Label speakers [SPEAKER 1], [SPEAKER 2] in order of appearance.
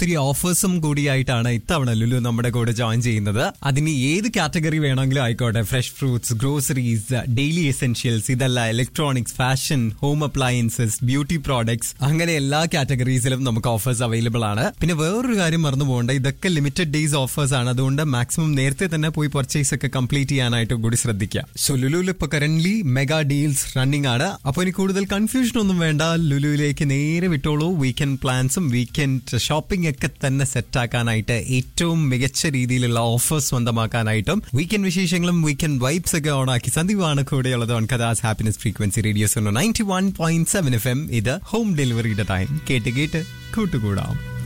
[SPEAKER 1] ഒത്തിരി ഓഫേഴ്സും കൂടിയായിട്ടാണ് ഇത്തവണ ലുലു നമ്മുടെ കൂടെ ജോയിൻ ചെയ്യുന്നത് അതിന് ഏത് കാറ്റഗറി വേണമെങ്കിലും ആയിക്കോട്ടെ fresh fruits groceries daily essentials ഇതല്ല electronics fashion home appliances beauty products അങ്ങനെ എല്ലാ കാറ്റഗറീസിലും നമുക്ക് ഓഫേഴ്സ് അവൈലബിൾ ആണ് പിന്നെ വേറൊരു കാര്യം മറന്നു പോകേണ്ട ഇതൊക്കെ ലിമിറ്റഡ് ഡേയ്സ് ഓഫേഴ്സ് ആണ് അതുകൊണ്ട് മാക്സിമം നേരത്തെ തന്നെ പോയി പർച്ചേസ് ഒക്കെ കംപ്ലീറ്റ് ചെയ്യാനായിട്ട് കൂടി ശ്രദ്ധിക്കുക സോ ലുലുവിൽ ഇപ്പൊ കറന്റ് മെഗാ ഡീൽസ് റണ്ണിംഗ് ആണ് അപ്പോൾ ഇനി കൂടുതൽ കൺഫ്യൂഷൻ ഒന്നും വേണ്ട ലുലുവിലേക്ക് നേരെ വിട്ടോളൂ വീക്കെൻഡ് പ്ലാൻസും വീക്കെൻഡ് ഷോപ്പിംഗ് ഒക്കെ തന്നെ സെറ്റ് ആക്കാനായിട്ട് ഏറ്റവും മികച്ച രീതിയിലുള്ള ഓഫേഴ്സ് സ്വന്തമാക്കാനായിട്ടും വീക്കെൻഡ് വിശേഷങ്ങളും വീക്കെൻഡ് വൈബ്സ് ഒക്കെ ഓണാക്കി സന്ദീപാണ് കൂടെയുള്ളത് ഓൺ കഥാസ് happiness frequency radio's ninety one point seven F M ഇത് ഹോം ഡെലിവറിയുടെ ടൈം കേട്ട് കേട്ട് കൂട്ടുകൂടാം